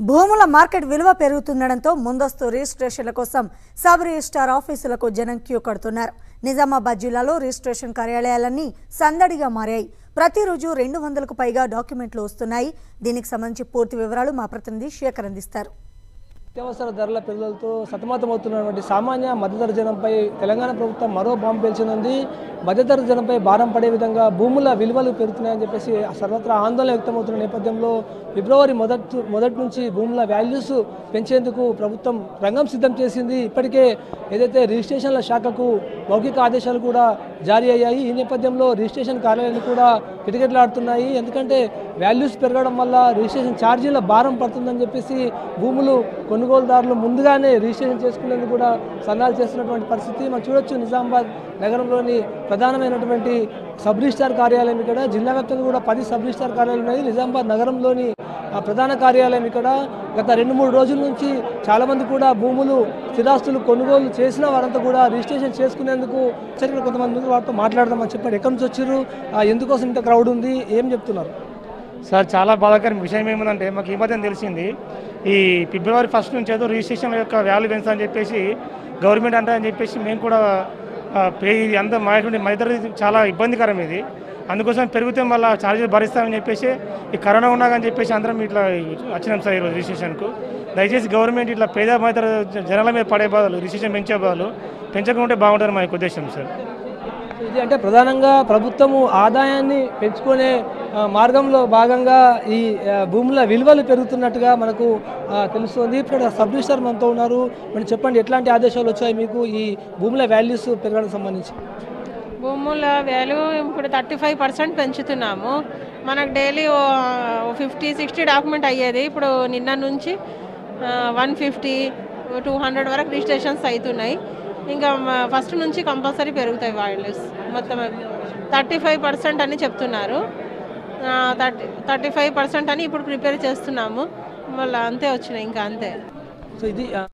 భూముల మార్కెట్ విలువ పెరుగుతుండడంతో ముందస్తు రిజిస్ట్రేషన్ల కోసం సబ్ రిజిస్టార్ ఆఫీసులకు జనం క్యూ కడుతున్నారు నిజామాబాద్ జిల్లాలో రిజిస్ట్రేషన్ కార్యాలయాలన్నీ సందడిగా మారాయి ప్రతిరోజు రెండు వందలకు పైగా డాక్యుమెంట్లు వస్తున్నాయి దీనికి సంబంధించి పూర్తి వివరాలు మా ప్రతినిధి శేఖర్ అందిస్తారు నిత్యావసర ధరల పెరుగుదలతో సతమతమవుతున్నటువంటి సామాన్య మధ్యతర జనంపై తెలంగాణ ప్రభుత్వం మరో బాంబు పేల్చనుంది మధ్యతర జనంపై భారం పడే విధంగా భూముల విలువలు పెరుగుతున్నాయని చెప్పేసి సర్వత్రా ఆందోళన వ్యక్తమవుతున్న నేపథ్యంలో ఫిబ్రవరి మొదటి మొదటి నుంచి భూముల వాల్యూస్ పెంచేందుకు ప్రభుత్వం రంగం సిద్ధం చేసింది ఇప్పటికే ఏదైతే రిజిస్ట్రేషన్ల శాఖకు మౌఖిక ఆదేశాలు కూడా జారీ అయ్యాయి ఈ నేపథ్యంలో రిజిస్ట్రేషన్ కార్యాలయాలు కూడా కిటకిటలాడుతున్నాయి ఎందుకంటే వాల్యూస్ పెరగడం వల్ల రిజిస్ట్రేషన్ ఛార్జీల భారం పడుతుందని చెప్పేసి భూములు కొనుగోలుదారులు ముందుగానే రిజిస్ట్రేషన్ చేసుకునేందుకు కూడా సన్నాహాలు చేస్తున్నటువంటి పరిస్థితి మనం చూడొచ్చు నిజామాబాద్ నగరంలోని ప్రధానమైనటువంటి సబ్ రిజిస్టార్ కార్యాలయం ఇక్కడ జిల్లా వ్యాప్తంగా కూడా పది సబ్ రిజిస్టార్ కార్యాలయాలు ఉన్నాయి నిజామాబాద్ నగరంలోని ఆ ప్రధాన కార్యాలయం ఇక్కడ గత రెండు మూడు రోజుల నుంచి చాలామంది కూడా భూములు స్థిరాస్తులు కొనుగోలు చేసిన వారంతా కూడా రిజిస్ట్రేషన్ చేసుకునేందుకు సరే కొంతమంది ముందు వారితో మాట్లాడదామని చెప్పారు ఎక్కడి నుంచి వచ్చారు ఆ, ఎందుకోసం ఇంత క్రౌడ్ ఉంది ఏం చెప్తున్నారు సార్ చాలా బాధాకరం విషయం ఏముందంటే మాకు ఈ మధ్యన తెలిసింది ఈ ఫిబ్రవరి ఫస్ట్ నుంచి ఏదో రిజిస్ట్రేషన్ యొక్క వాల్యూ పెంచాలని చెప్పేసి గవర్నమెంట్ అంటే అని చెప్పేసి మేము కూడా ఆ, పే ఇది అంత మా మైదర్ చాలా ఇబ్బందికరం ఇది అందుకోసం పెరిగితే మళ్ళీ ఛార్జీలు భరిస్తామని చెప్పేసి ఈ కరోనా ఉన్నాగని చెప్పేసి అందరం ఇట్లా వచ్చినాం సార్ ఈరోజు రిజిస్ట్రేషన్కు దయచేసి గవర్నమెంట్ ఇట్లా పేద మైదర్ జనాల మీద పడే బదులు రిజిస్ట్రేషన్ పెంచే బదులు పెంచకుంటే బాగుంటుంది మా యొక్క ఉద్దేశం సార్ ఇది అంటే ప్రధానంగా ప్రభుత్వము ఆదాయాన్ని పెంచుకునే ఆ, మార్గంలో భాగంగా ఈ ఆ, భూముల విలువలు పెరుగుతున్నట్టుగా మనకు ఆ, తెలుస్తోంది ఇప్పుడు సబ్ రిజిస్టర్ మనతో ఉన్నారు మరి చెప్పండి ఎట్లాంటి ఆదేశాలు వచ్చాయి మీకు ఈ భూముల వాల్యూస్ పెరగడానికి సంబంధించి భూముల వాల్యూ ఇప్పుడు థర్టీ ఫైవ్ పర్సెంట్ పెంచుతున్నాము మనకు డైలీ ఫిఫ్టీ సిక్స్టీ డాక్యుమెంట్ అయ్యేది ఇప్పుడు నిన్న నుంచి వన్ ఫిఫ్టీ టూ హండ్రెడ్ వరకు రిజిస్ట్రేషన్స్ అవుతున్నాయి ఇంకా ఫస్ట్ నుంచి కంపల్సరీ పెరుగుతాయి వాల్యూస్ మొత్తం థర్టీ ఫైవ్ పర్సెంట్ అని చెప్తున్నారు థర్టీ థర్టీ ఫైవ్ పర్సెంట్ అని ఇప్పుడు ప్రిపేర్ చేస్తున్నాము మళ్ళీ అంతే వచ్చినాయి ఇంకా అంతే సో ఇది ఆ,